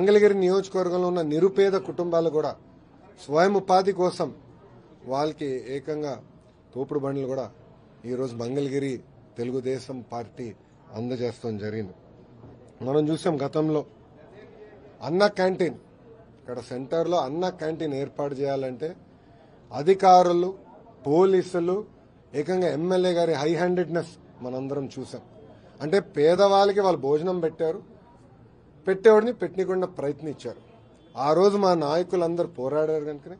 మంగళగిరి నియోజకవర్గంలో ఉన్న నిరుపేద కుటుంబాలు కూడా స్వయం ఉపాధి కోసం వాళ్ళకి ఏకంగా తోపుడు బండ్లు కూడా ఈరోజు మంగళగిరి తెలుగుదేశం పార్టీ అందజేస్తాం జరిగింది మనం చూసాం గతంలో అన్న క్యాంటీన్ ఇక్కడ సెంటర్లో అన్న క్యాంటీన్ ఏర్పాటు చేయాలంటే అధికారులు పోలీసులు ఏకంగా ఎమ్మెల్యే గారి హై హ్యాండెడ్నెస్ మనందరం చూసాం అంటే పేదవాళ్ళకి వాళ్ళు భోజనం పెట్టారు పెట్టేవాడిని పెట్టనీకుండా ప్రయత్నించారు ఆ రోజు మా నాయకులందరూ పోరాడారు కనుకనే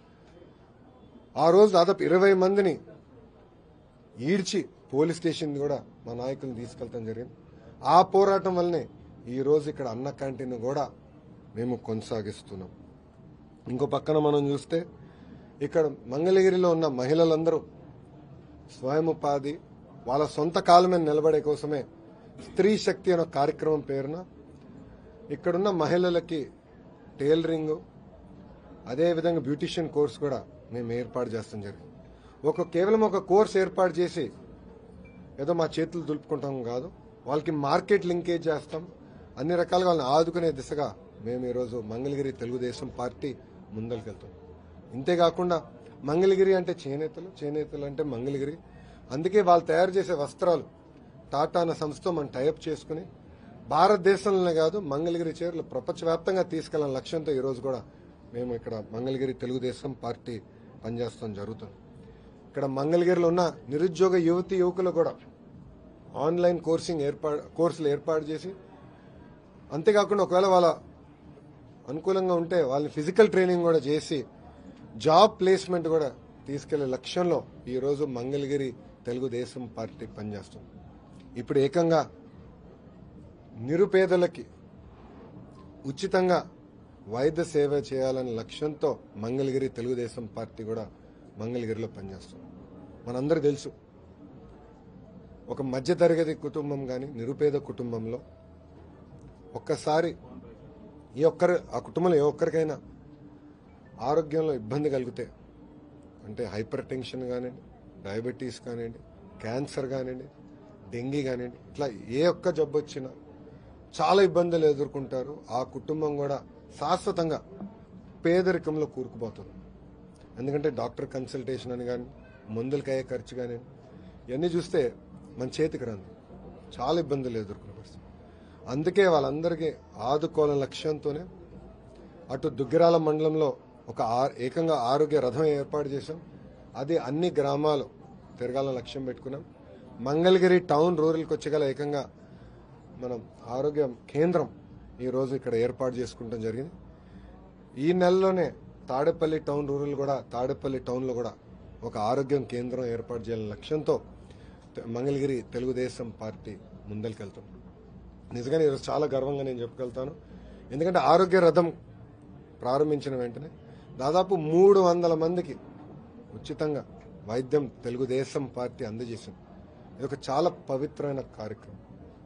ఆ రోజు దాదాపు ఇరవై మందిని ఈడ్చి పోలీస్ స్టేషన్ కూడా మా నాయకులను తీసుకెళ్తాం జరిగింది ఆ పోరాటం వల్లనే ఈ రోజు ఇక్కడ అన్న క్యాంటీన్ కూడా మేము కొనసాగిస్తున్నాం ఇంకో పక్కన మనం చూస్తే ఇక్కడ మంగళగిరిలో ఉన్న మహిళలందరూ స్వయం ఉపాధి వాళ్ళ సొంత కాలం మీద నిలబడే కోసమే స్త్రీ శక్తి అనే కార్యక్రమం పేరున ఇక్కడున్న మహిళలకి టైలరింగ్ అదేవిధంగా బ్యూటిషియన్ కోర్స్ కూడా మేము ఏర్పాటు చేస్తాం జరిగింది ఒక కేవలం ఒక కోర్స్ ఏర్పాటు చేసి ఏదో మా చేతులు దులుపుకుంటాం కాదు వాళ్ళకి మార్కెట్ లింకేజ్ చేస్తాం అన్ని రకాలుగా వాళ్ళని ఆదుకునే దిశగా మేము ఈరోజు మంగళగిరి తెలుగుదేశం పార్టీ ముందరికెళ్తాం ఇంతేకాకుండా మంగళగిరి అంటే చేనేతలు చేనేతలు అంటే మంగళగిరి అందుకే వాళ్ళు తయారు చేసే వస్త్రాలు టాటా అన్న సంస్థతో మనం టైఅప్ చేసుకుని భారతదేశంలోనే కాదు మంగళగిరి చీరలు ప్రపంచవ్యాప్తంగా తీసుకెళ్లిన లక్ష్యంతో ఈరోజు కూడా మేము ఇక్కడ మంగళగిరి తెలుగుదేశం పార్టీ పనిచేస్తాం జరుగుతుంది ఇక్కడ మంగళగిరిలో ఉన్న నిరుద్యోగ యువతి యువకులు కూడా ఆన్లైన్ కోర్సింగ్ ఏర్పాటు కోర్సులు ఏర్పాటు చేసి అంతేకాకుండా ఒకవేళ వాళ్ళ అనుకూలంగా ఉంటే వాళ్ళని ఫిజికల్ ట్రైనింగ్ కూడా చేసి జాబ్ ప్లేస్మెంట్ కూడా తీసుకెళ్లే లక్ష్యంలో ఈరోజు మంగళగిరి తెలుగుదేశం పార్టీ పనిచేస్తుంది ఇప్పుడు ఏకంగా నిరుపేదలకి ఉచితంగా వైద్య సేవ చేయాలనే లక్ష్యంతో మంగళగిరి తెలుగుదేశం పార్టీ కూడా మంగళగిరిలో పనిచేస్తుంది మనందరూ తెలుసు ఒక మధ్యతరగతి కుటుంబం కానీ నిరుపేద కుటుంబంలో ఒక్కసారి ఏ ఒక్కరు ఆ కుటుంబంలో ఏ ఒక్కరికైనా ఆరోగ్యంలో ఇబ్బంది కలిగితే అంటే హైపర్ టెన్షన్ కానివ్వండి డయాబెటీస్ కానివ్వండి క్యాన్సర్ కానివ్వండి డెంగీ కానివ్వండి ఇట్లా ఏ ఒక్క జబ్బు వచ్చినా చాలా ఇబ్బందులు ఎదుర్కొంటారు ఆ కుటుంబం కూడా శాశ్వతంగా పేదరికంలో కూరుకుపోతుంది ఎందుకంటే డాక్టర్ కన్సల్టేషన్ అని కానీ మందులకి అయ్యే ఖర్చు కానీ ఇవన్నీ చూస్తే మన చేతికి రాదు చాలా ఇబ్బందులు ఎదుర్కొనే పరిస్థితి అందుకే వాళ్ళందరికీ ఆదుకోవాలనే లక్ష్యంతోనే అటు దుగ్గిరాల మండలంలో ఒక ఆ- ఏకంగా ఆరోగ్య రథం ఏర్పాటు చేశాం అది అన్ని గ్రామాలు తిరగాలని లక్ష్యం పెట్టుకున్నాం మంగళగిరి టౌన్ రూరల్కి వచ్చేగల ఏకంగా మనం ఆరోగ్య కేంద్రం ఈరోజు ఇక్కడ ఏర్పాటు చేసుకుంటాం జరిగింది ఈ నెలలోనే తాడేపల్లి టౌన్ రూరల్ కూడా తాడేపల్లి టౌన్లో కూడా ఒక ఆరోగ్యం కేంద్రం ఏర్పాటు చేయాలనే లక్ష్యంతో తె- మంగళగిరి తెలుగుదేశం పార్టీ ముందరికెళ్తాం నిజంగానే ఈరోజు చాలా గర్వంగా నేను చెప్పగలుగుతాను ఎందుకంటే ఆరోగ్య రథం ప్రారంభించిన వెంటనే దాదాపు మూడు వందల మందికి ఉచితంగా వైద్యం తెలుగుదేశం పార్టీ అందజేసింది ఇది ఒక చాలా పవిత్రమైన కార్యక్రమం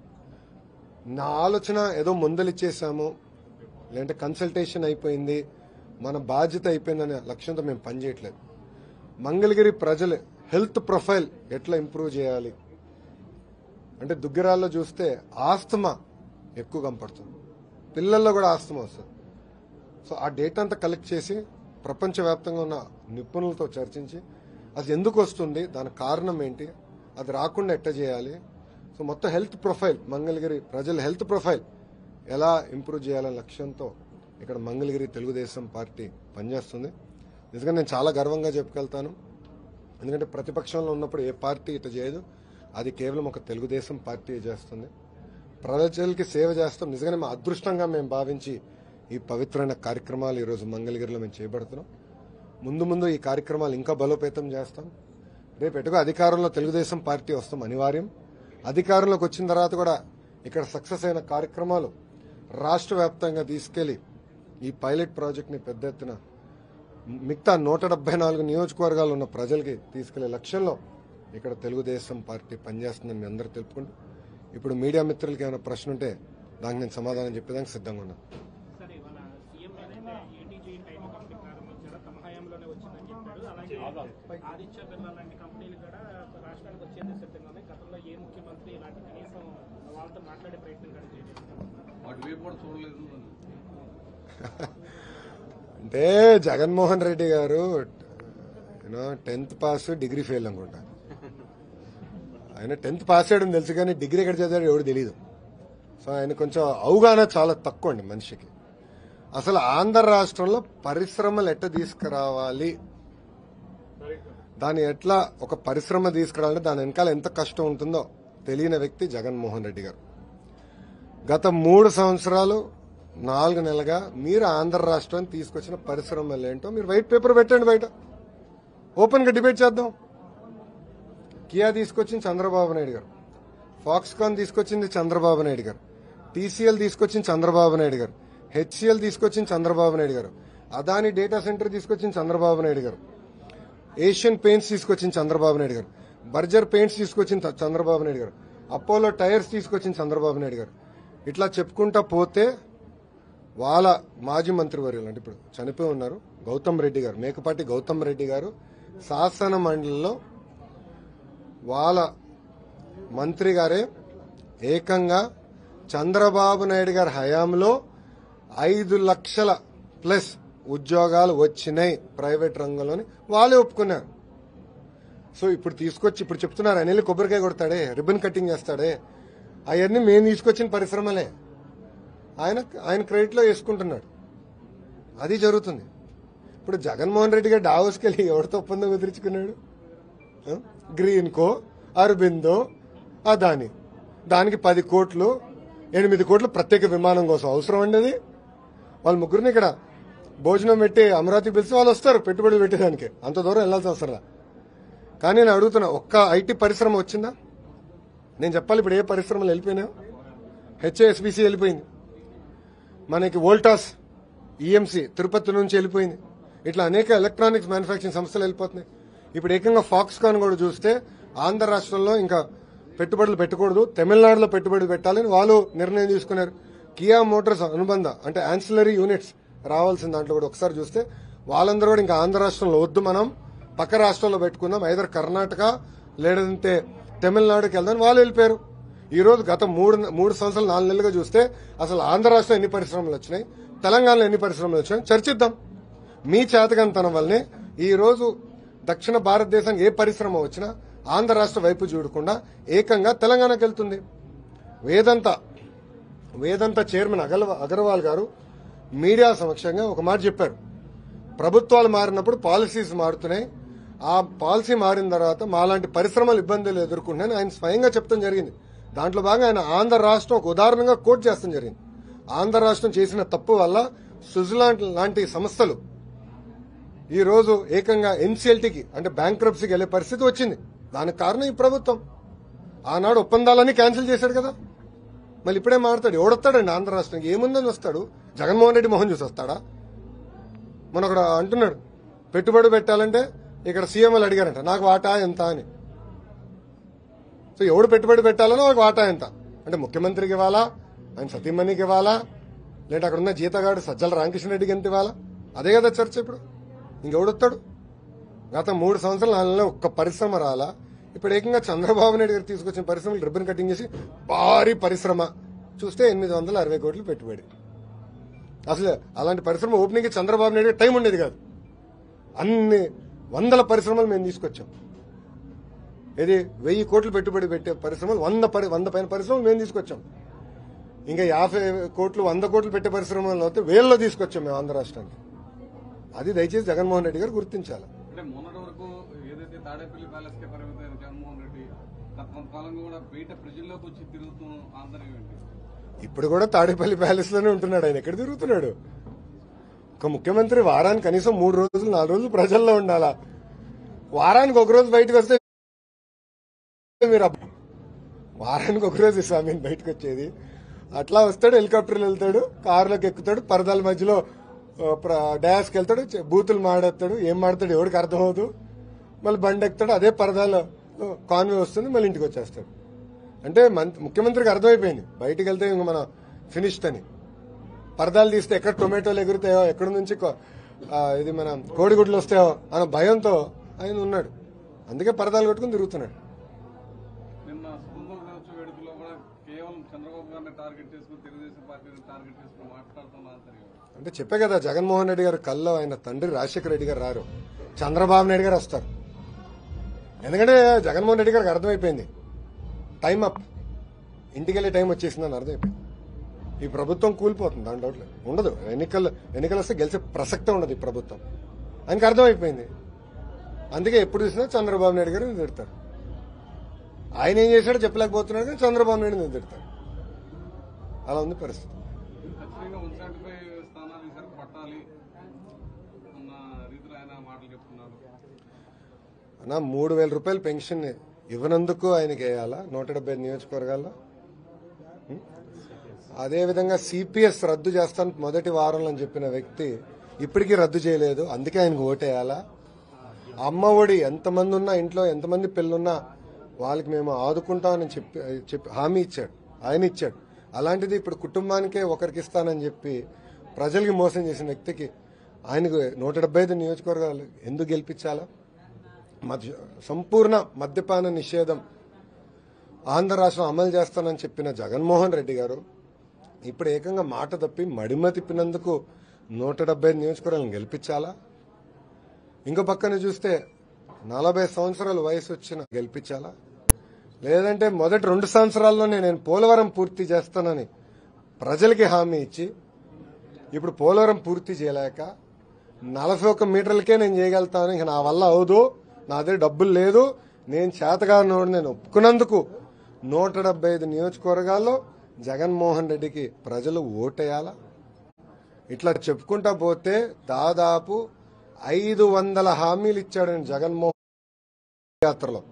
నా ఆలోచన ఏదో ముందలిచ్చేసాము లేదంటే కన్సల్టేషన్ అయిపోయింది మన బాధ్యత అయిపోయిందనే లక్ష్యంతో మేము పనిచేయట్లేదు మంగళగిరి ప్రజలు హెల్త్ ప్రొఫైల్ ఎట్లా ఇంప్రూవ్ చేయాలి అంటే దుగ్గిరాల్లో చూస్తే ఆస్తమా ఎక్కువ కనపడుతుంది పిల్లల్లో కూడా ఆస్తమా వస్తుంది సో ఆ డేటా అంతా కలెక్ట్ చేసి ప్రపంచవ్యాప్తంగా ఉన్న నిపుణులతో చర్చించి అది ఎందుకు వస్తుంది దాని కారణం ఏంటి అది రాకుండా ఎట్ట చేయాలి సో మొత్తం హెల్త్ ప్రొఫైల్ మంగళగిరి ప్రజల హెల్త్ ప్రొఫైల్ ఎలా ఇంప్రూవ్ చేయాలనే లక్ష్యంతో ఇక్కడ మంగళగిరి తెలుగుదేశం పార్టీ పనిచేస్తుంది నిజంగా నేను చాలా గర్వంగా చెప్పుకెళ్తాను ఎందుకంటే ప్రతిపక్షంలో ఉన్నప్పుడు ఏ పార్టీ ఇట చేయదు అది కేవలం ఒక తెలుగుదేశం పార్టీ చేస్తుంది ప్రజలకి సేవ చేస్తాం నిజంగానే మా అదృష్టంగా మేము భావించి ఈ పవిత్రమైన కార్యక్రమాలు ఈరోజు మంగళగిరిలో మేము చేపడుతున్నాం ముందు ముందు ఈ కార్యక్రమాలు ఇంకా బలోపేతం చేస్తాం రేపు ఎటుగా అధికారంలో తెలుగుదేశం పార్టీ వస్తాం అనివార్యం అధికారంలోకి వచ్చిన తర్వాత కూడా ఇక్కడ సక్సెస్ అయిన కార్యక్రమాలు రాష్ట్ర వ్యాప్తంగా తీసుకెళ్లి ఈ పైలట్ ప్రాజెక్ట్ని పెద్ద ఎత్తున మిగతా నూట డెబ్బై నాలుగు నియోజకవర్గాలు ఉన్న ప్రజలకి తీసుకెళ్లే లక్ష్యంలో ఇక్కడ తెలుగుదేశం పార్టీ పనిచేస్తుందని మీ అందరూ తెలుపుకుంటూ ఇప్పుడు మీడియా మిత్రులకి ఏమైనా ప్రశ్న ఉంటే దానికి నేను సమాధానం చెప్పేదానికి సిద్ధంగా ఉన్నాను సరే ఇవాళ సీఎం ఏదైతే ఏటీజీ టైం కంపెనీ ప్రారంభించారో తమ హయాంలోనే వచ్చిందని చెప్పారు అలాగే ఆదిత్య బిర్లా లాంటి కంపెనీలు కూడా రాష్ట్రానికి వచ్చేందుకు సిద్ధంగా ఉన్నాయి గతంలో ఏ ముఖ్యమంత్రి ఇలాంటి కనీసం వాళ్ళతో మాట్లాడే ప్రయత్నం కూడా చేయలేదు అటువైపు కూడా చూడలేదు అంటే జగన్మోహన్ రెడ్డి గారు you know tenth pass degree fail అనుకుంటా ఆయన టెన్త్ పాస్ అయ్యడం తెలుసు కానీ డిగ్రీ ఎక్కడ చదివాడు ఎవడు తెలియదు సో ఆయన కొంచెం అవగాహన చాలా తక్కువ అండి మనిషికి అసలు ఆంధ్ర రాష్ట్రంలో పరిశ్రమలు ఎట్ట తీసుకురావాలి దాని ఎట్లా ఒక పరిశ్రమ తీసుకురావాలంటే దాని వెనకాల ఎంత కష్టం ఉంటుందో తెలియని వ్యక్తి జగన్మోహన్ రెడ్డి గారు గత మూడు సంవత్సరాలు నాలుగు నెలలుగా మీరు ఆంధ్ర రాష్ట్రాన్ని తీసుకొచ్చిన పరిశ్రమలు ఏంటో మీరు వైట్ పేపర్ పెట్టండి బయట ఓపెన్ గా డిబేట్ చేద్దాం కియా తీసుకొచ్చింది చంద్రబాబు నాయుడు గారు ఫాక్స్కాన్ తీసుకొచ్చింది చంద్రబాబు నాయుడు గారు టీసీఎల్ తీసుకొచ్చింది చంద్రబాబు నాయుడు గారు హెచ్సిఎల్ తీసుకొచ్చింది చంద్రబాబు నాయుడు గారు అదాని డేటా సెంటర్ తీసుకొచ్చింది చంద్రబాబు నాయుడు గారు ఏషియన్ పెయింట్స్ తీసుకొచ్చింది చంద్రబాబు నాయుడు గారు బర్జర్ పెయింట్స్ తీసుకొచ్చింది చ- చంద్రబాబు నాయుడు గారు అపోలో టైర్స్ తీసుకొచ్చింది చంద్రబాబు నాయుడు గారు ఇట్లా చెప్పుకుంటా పోతే వాళ్ళ మాజీ మంత్రివర్యులు అంటే ఇప్పుడు చనిపోయి ఉన్నారు గౌతమ్ రెడ్డి గారు మేకపాటి గౌతమ్ రెడ్డి గారు శాసన మండలిలో వాళ్ళ మంత్రి గారే ఏకంగా చంద్రబాబు నాయుడు గారి హయాంలో ఐదు లక్షల ప్లస్ ఉద్యోగాలు వచ్చినాయి ప్రైవేట్ రంగంలోని వాళ్ళే ఒప్పుకున్నారు సో ఇప్పుడు తీసుకొచ్చి ఇప్పుడు చెప్తున్నారు ఆయన వెళ్ళి కొబ్బరికాయ కొడతాడే రిబ్బన్ కటింగ్ చేస్తాడే అవన్నీ మేము తీసుకొచ్చిన పరిశ్రమలే ఆయన ఆయన క్రెడిట్లో వేసుకుంటున్నాడు అది జరుగుతుంది ఇప్పుడు జగన్మోహన్ రెడ్డి గారు డావోస్కి వెళ్ళి ఎవరితో ఒప్పందం కుదుర్చుకున్నాడు ఆ? గ్రీన్ కో అరబిందో అదాని దానికి పది కోట్లు ఎనిమిది కోట్లు ప్రత్యేక విమానం కోసం అవసరం అండి అది వాళ్ళ ముగ్గురిని ఇక్కడ భోజనం పెట్టి అమరావతి పిలిచి వాళ్ళు వస్తారు పెట్టుబడులు పెట్టేదానికి అంత దూరం వెళ్ళాల్సిన అవసరం కానీ నేను అడుగుతున్నా ఒక్క ఐటీ పరిశ్రమ వచ్చిందా నేను చెప్పాలి ఇప్పుడు ఏ పరిశ్రమలు వెళ్ళిపోయినాయో హెచ్ఏఎస్బిసి వెళ్ళిపోయింది మనకి వోల్టాస్ ఈఎంసీ తిరుపతి నుంచి వెళ్ళిపోయింది ఇట్లా అనేక ఎలక్ట్రానిక్స్ మ్యానుఫ్యాక్చరింగ్ సంస్థలు వెళ్ళిపోతున్నాయి ఇప్పుడు ఏకంగా ఫాక్స్కాన్ కూడా చూస్తే ఆంధ్ర రాష్ట్రంలో ఇంకా పెట్టుబడులు పెట్టకూడదు తమిళనాడులో పెట్టుబడులు పెట్టాలని వాళ్ళు నిర్ణయం తీసుకున్నారు కియా మోటార్స్ అనుబంధ అంటే ఆన్సిలరీ యూనిట్స్ రావాల్సిన దాంట్లో కూడా ఒకసారి చూస్తే వాళ్ళందరూ కూడా ఇంకా ఆంధ్ర రాష్ట్రంలో వద్దు మనం పక్క రాష్ట్రంలో పెట్టుకుందాం ఐదర్ కర్ణాటక లేదంటే తమిళనాడుకి వెళ్దాం వాళ్ళు వెళ్ళిపోయారు ఈ రోజు గత మూడు మూడు సంవత్సరాలు నాలుగు నెలలుగా చూస్తే అసలు ఆంధ్ర రాష్ట్రం ఎన్ని పరిశ్రమలు వచ్చినాయి తెలంగాణలో ఎన్ని పరిశ్రమలు వచ్చినాయి చర్చిద్దాం మీ చేతకంతనం వల్లనే ఈ రోజు దక్షిణ భారతదేశానికి ఏ పరిశ్రమ వచ్చినా ఆంధ్ర రాష్ట్ర వైపు చూడకుండా ఏకంగా తెలంగాణకి వెళ్తుంది వేదంత వేదంత చైర్మన్ అగల్ అగర్వాల్ గారు మీడియా సమక్షంగా ఒక మాట చెప్పారు ప్రభుత్వాలు మారినప్పుడు పాలసీస్ మారుతున్నాయి ఆ పాలసీ మారిన తర్వాత మాలాంటి పరిశ్రమలు ఇబ్బందులు ఎదుర్కొంటున్నాయని ఆయన స్వయంగా చెప్తాం జరిగింది దాంట్లో భాగంగా ఆయన ఆంధ్ర రాష్ట్రం ఒక ఉదాహరణగా కోట్ చేస్తాం జరిగింది ఆంధ్ర రాష్ట్రం చేసిన తప్పు వల్ల స్విట్జర్లాండ్ లాంటి సంస్థలు ఈ రోజు ఏకంగా ఎన్సీఎల్టీకి అంటే బ్యాంక్రప్సీకి వెళ్లే పరిస్థితి వచ్చింది దానికి కారణం ఈ ప్రభుత్వం ఆనాడు ఒప్పందాలన్నీ క్యాన్సిల్ చేశాడు కదా మళ్ళీ ఇప్పుడే మాడతాడు ఎవడొస్తాడండి ఆంధ్ర రాష్ట్రానికి ఏముందని వస్తాడు జగన్మోహన్ రెడ్డి మోహన్ చూసి వస్తాడా మన ఒకడు అంటున్నాడు పెట్టుబడి పెట్టాలంటే ఇక్కడ సీఎంలు అడిగారంట నాకు వాటా ఎంత అని సో ఎవడు పెట్టుబడి పెట్టాలనో నాకు వాటా ఎంత అంటే ముఖ్యమంత్రికి ఇవ్వాలా ఆయన సతీమణికి ఇవ్వాలా లేదంటే అక్కడ ఉన్న జీతగాడు సజ్జల రామకృష్ణ రెడ్డికి ఎంత ఇవ్వాలా అదే కదా చర్చ ఇప్పుడు ఇంకెవడొస్తాడు గత మూడు సంవత్సరాల నాలుగులో ఒక్క పరిశ్రమ రాలా ఇప్పుడు ఏకంగా చంద్రబాబు నాయుడు గారు తీసుకొచ్చిన పరిశ్రమలు రిబ్బన్ కటింగ్ చేసి భారీ పరిశ్రమ చూస్తే ఎనిమిది వందల అరవై కోట్లు పెట్టుబడి అసలు అలాంటి పరిశ్రమ ఓపెనింగ్ చంద్రబాబు నాయుడు టైం ఉండేది కాదు అన్ని వందల పరిశ్రమలు మేము తీసుకొచ్చాం ఇది వెయ్యి కోట్లు పెట్టుబడి పెట్టే పరిశ్రమలు వంద పరి వంద పైన పరిశ్రమలు మేము తీసుకొచ్చాం ఇంకా యాభై కోట్లు వంద కోట్లు పెట్టే పరిశ్రమలు అయితే వేలలో తీసుకొచ్చాం మేము ఆంధ్ర రాష్ట్రానికి అది దయచేసి జగన్మోహన్ రెడ్డి గారు గుర్తించాలి అంటే మొన్నటి వరకు ఏదైతే తాడేపల్లి ప్యాలెస్ కే పరిమితమైన జగన్మోహన్ రెడ్డి గత కొంతకాలంగా కూడా బయట ప్రజల్లోకి వచ్చి తిరుగుతూ ఆంతర్యం ఏంటి ఇప్పుడు కూడా తాడేపల్లి ప్యాలెస్ లోనే ఉంటున్నాడు ఆయన ఎక్కడ తిరుగుతున్నాడు ఒక ముఖ్యమంత్రి వారానికి కనీసం మూడు రోజులు నాలుగు రోజులు ప్రజల్లో ఉండాలా వారానికి ఒక రోజు బయటకు వస్తే మీరు అబ్బ- వారానికి ఒక రోజు స్వామి బయటకు వచ్చేది అట్లా వస్తాడు హెలికాప్టర్లు వెళ్తాడు కారులోకి ఎక్కుతాడు పరదాల మధ్యలో ఆ, ప్ర- డయాస్కి వెళ్తాడు చె- బూతులు మాడేస్తాడు ఏం మాడతాడు ఎవరికి అర్థమవుతూ మళ్ళీ బండి ఎక్కుతాడు అదే పరదాలో కాన్వే వస్తుంది మళ్ళీ ఇంటికి వచ్చేస్తాడు అంటే మంత్- ముఖ్యమంత్రికి అర్థమైపోయింది బయటికి వెళ్తే ఇంక మనం ఫినిష్డ్ అని పరదాలు తీస్తే ఎక్కడ టొమాటోలు ఎగురుతాయో ఎక్కడ నుంచి కో- ఆ, ఇది మన కోడిగుడ్లు వస్తాయో అన్న భయంతో ఆయన ఉన్నాడు అందుకే పరదాలు కట్టుకుని తిరుగుతున్నాడు నిన్న స్వతంత్ర దినోత్సవ వేడుకలో కూడా కేవలం చంద్రబాబు గారిని టార్గెట్ చేసుకుని తెలుగుదేశం పార్టీని టార్గెట్ చేసుకుని మాట్లాడుతున్న ఆంతర్యం అంటే చెప్పే కదా జగన్మోహన్ రెడ్డి గారు కల్లో ఆయన తండ్రి రాజశేఖర రెడ్డి గారు రారు చంద్రబాబు నాయుడు గారు వస్తారు ఎందుకంటే జగన్మోహన్ రెడ్డి గారికి అర్థమైపోయింది టైం అప్ ఇంటికి వెళ్ళే టైం వచ్చేసిందని అర్థమైపోయింది ఈ ప్రభుత్వం కూలిపోతుంది దాని డౌట్ లేదు ఉండదు ఎన్నికలు ఎన్నికలు వస్తే గెలిచే ప్రసక్తే ఉండదు ఈ ప్రభుత్వం ఆయనకి అర్థమైపోయింది అందుకే ఎప్పుడు చూసినా చంద్రబాబు నాయుడు గారు తిడతారు ఆయన ఏం చేశాడో చెప్పలేకపోతున్నాడు కానీ చంద్రబాబు నాయుడు తిడతారు అలా ఉంది పరిస్థితి ఖచ్చితంగా వన్ సెవెంటీ ఫైవ్ స్థానాలు ఈసారి పట్టాలి అన్న రీతిలో ఆయన మాటలు చెప్తున్నారు అన్న మూడు వేల రూపాయల పెన్షన్ ఇవ్వనందుకు ఆయనకి వేయాలా నూట డెబ్బై ఐదు నియోజకవర్గాల్లో ఉం? అదేవిధంగా సిపిఎస్ రద్దు చేస్తాను మొదటి వారంలో అని చెప్పిన వ్యక్తి ఇప్పటికీ రద్దు చేయలేదు అందుకే ఆయనకు ఓటేయాలా అమ్మ ఒడి ఎంతమంది ఉన్నా ఇంట్లో ఎంతమంది పిల్లున్నా వాళ్ళకి మేము ఆదుకుంటామని చెప్పి చెప్పి హామీ ఇచ్చాడు ఆయన ఇచ్చాడు అలాంటిది ఇప్పుడు కుటుంబానికే ఒకరికి ఇస్తానని చెప్పి ప్రజలకి మోసం చేసిన వ్యక్తికి ఆయనకు నూట డెబ్బై ఐదు నియోజకవర్గాలు ఎందుకు గెలిపించాలా మద్య సంపూర్ణ మద్యపాన నిషేధం ఆంధ్ర రాష్ట్రం అమలు చేస్తానని చెప్పిన జగన్మోహన్ రెడ్డి గారు ఇప్పుడు ఏకంగా మాట తప్పి మడిమ తిప్పినందుకు నూట డెబ్బై నియోజకవర్గాలను గెలిపించాలా ఇంకో పక్కన చూస్తే నలభై సంవత్సరాల వయసు వచ్చిన గెలిపించాలా లేదంటే మొదటి రెండు సంవత్సరాల్లోనే నేను పోలవరం పూర్తి చేస్తానని ప్రజలకి హామీ ఇచ్చి ఇప్పుడు పోలవరం పూర్తి చేయలేక నలభై ఒక్క మీటర్లకే నేను చేయగలుగుతాను ఇక నా వల్ల అవదు నా దగ్గర డబ్బులు లేదు నేను చేతగానోడు నేను ఒప్పుకున్నందుకు నూట డెబ్బై ఐదు నియోజకవర్గాల్లో జగన్మోహన్ రెడ్డికి ప్రజలు ఓటేయాలా ఇట్లా చెప్పుకుంటా పోతే దాదాపు ఐదు వందల హామీలు ఇచ్చాడు జగన్మోహన్ యాత్రలో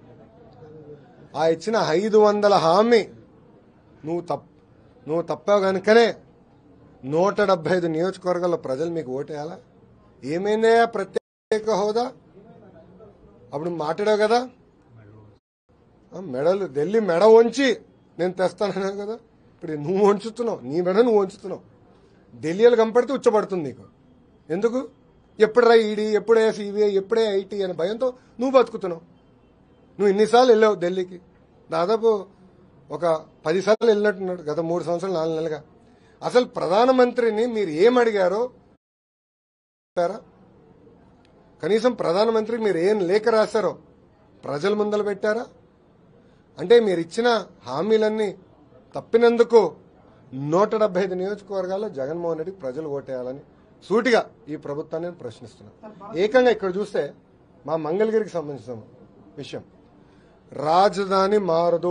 ఆ ఇచ్చిన ఐదు వందల హామీ నువ్వు తప్ నువ్వు తప్పావు కనుకనే నూట డెబ్బై ఐదు నియోజకవర్గాల్లో ప్రజలు మీకు ఓటేయాలా ఏమైందా ప్రత్యేక హోదా అప్పుడు మాట్లాడావు కదా ఆ, మెడలు ఢిల్లీ మెడ వంచి నేను తెస్తానన్నావు కదా ఇప్పుడు నువ్వు వంచుతున్నావు నీ మెడ నువ్వు వంచుతున్నావు ఢిల్లీలో కంపడితే ఉచ్చబడుతుంది నీకు ఎందుకు ఎప్పుడురా ఈడీ ఎప్పుడే సిబిఐ ఎప్పుడే ఐటీ అనే భయంతో నువ్వు బతుకుతున్నావు నువ్వు ఇన్నిసార్లు వెళ్ళావు ఢిల్లీకి దాదాపు ఒక పదిసార్లు వెళ్ళినట్టున్నాడు గత మూడు సంవత్సరాలు నాలుగు నెలలుగా అసలు ప్రధానమంత్రిని మీరు ఏం అడిగారో చెప్పారా కనీసం ప్రధానమంత్రికి మీరు ఏం లేఖ రాశారో ప్రజల ముందర పెట్టారా అంటే మీరు ఇచ్చిన హామీలన్నీ తప్పినందుకు నూట డెబ్బై ఐదు నియోజకవర్గాల్లో జగన్మోహన్ రెడ్డి ప్రజలు ఓటేయాలని సూటిగా ఈ ప్రభుత్వాన్ని నేను ప్రశ్నిస్తున్నాను ఏకంగా ఇక్కడ చూస్తే మా మంగళగిరికి సంబంధించిన విషయం రాజధాని మారదు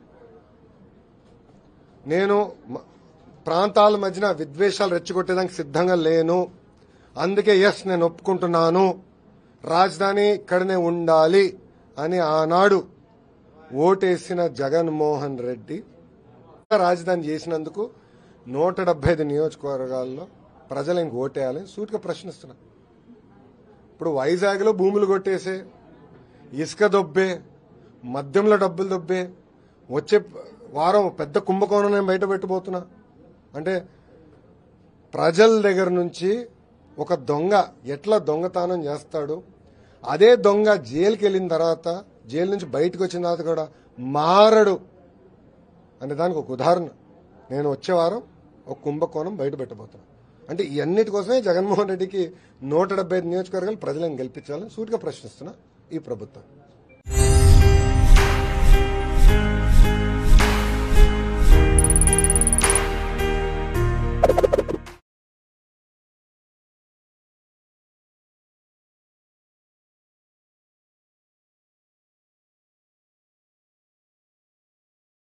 నేను మ- ప్రాంతాల మధ్యన విద్వేషాలు రెచ్చగొట్టేదానికి సిద్ధంగా లేను అందుకే ఎస్ నేను ఒప్పుకుంటున్నాను రాజధాని ఇక్కడనే ఉండాలి అని ఆనాడు ఓటేసిన జగన్మోహన్ రెడ్డి రాజధాని చేసినందుకు నూట డెబ్బై ఐదు నియోజకవర్గాల్లో ప్రజలు ఇంక ఓటేయాలని సూటిగా ప్రశ్నిస్తున్నా ఇప్పుడు వైజాగ్లో భూములు కొట్టేసే ఇసుక దొబ్బే మద్యంలో డబ్బులు దొబ్బే వచ్చే వారం పెద్ద కుంభకోణం నేను బయట పెట్టబోతున్నా అంటే ప్రజల దగ్గర నుంచి ఒక దొంగ ఎట్లా దొంగతనం చేస్తాడు అదే దొంగ జైలుకి వెళ్ళిన తర్వాత జైలు నుంచి బయటకు వచ్చిన తర్వాత కూడా మారడు అనే దానికి ఒక ఉదాహరణ నేను వచ్చే వారం ఒక కుంభకోణం బయట పెట్టబోతున్నా అంటే ఇవన్నిటి కోసమే జగన్మోహన్ రెడ్డికి నూట డెబ్బై ఐదు నియోజకవర్గాలు ప్రజలను గెలిపించాలని సూటిగా ప్రశ్నిస్తున్నా ఈ ప్రభుత్వం